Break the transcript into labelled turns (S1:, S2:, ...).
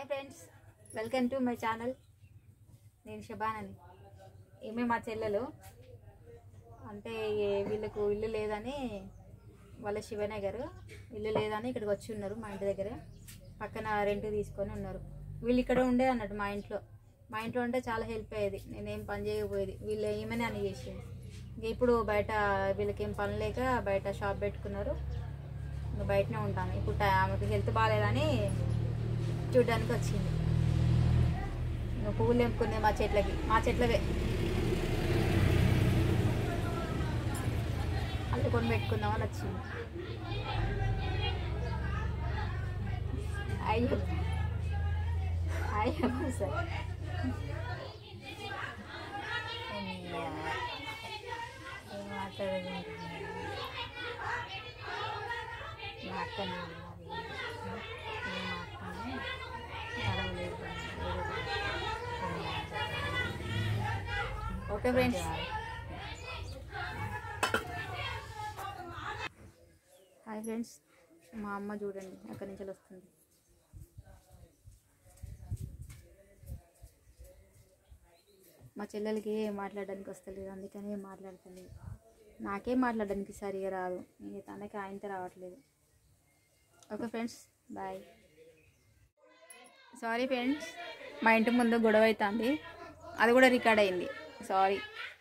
S1: hi friends welcome to my channel నేను శబానని ఈమె మా చెల్లెలు అంటే ఏ- వీళ్ళకు ఇల్లు లేదని వాళ్ళ శివనగర్ ఇల్లు లేదని ఇక్కడికి వచ్చి ఉన్నారు మా ఇంటి దగ్గర పక్కన రెంట్ తీసుకొని ఉన్నారు వీళ్ళు ఇక్కడ ఉండే అన్నట్టు మా ఇంట్లో మా ఇంట్లో ఉంటే చాలా హెల్ప్ అయ్యేది నేనేం పని చేయకపోయేది వీళ్ళు ఏమని అని చేసింది ఇంక ఇప్పుడు బయట వీళ్ళకి ఏం పని లేక బయట షాప్ పెట్టుకున్నారు ఇంకా బయటనే ఉంటాను ఇప్పుడు టై- ఆమెకి హెల్త్ బాగాలేదని చూడడానికి వచ్చింది ఇంకా పువ్వులు తెంపుకుంది మా చెట్లకి మా చెట్లవే అల్లుకొని పెట్టుకుందామని వచ్చింది అయ్యో అయ్యో సార్ ఏం మాట్లాడదు మా అక్కని మా అక్కని నడవలేదు ఓకే ఫ్రెండ్స్ హాయ్ ఫ్రెండ్స్ మా అమ్మ చూడండి అక్కడి నుంచి వస్తుంది మా చెల్లెలకి ఏం మాట్లాడడానికి వస్తలేదు అందుకని ఏం మాట్లాడతలేదు నాకేం మాట్లాడడానికి సరిగా రాదు ఇంక తనకి ఆయనతో రావట్లేదు okay friends bye sorry friends మా ఇంటి ముందు గొడవ అవుతుంది అది కూడా రికార్డ్ అయింది సారీ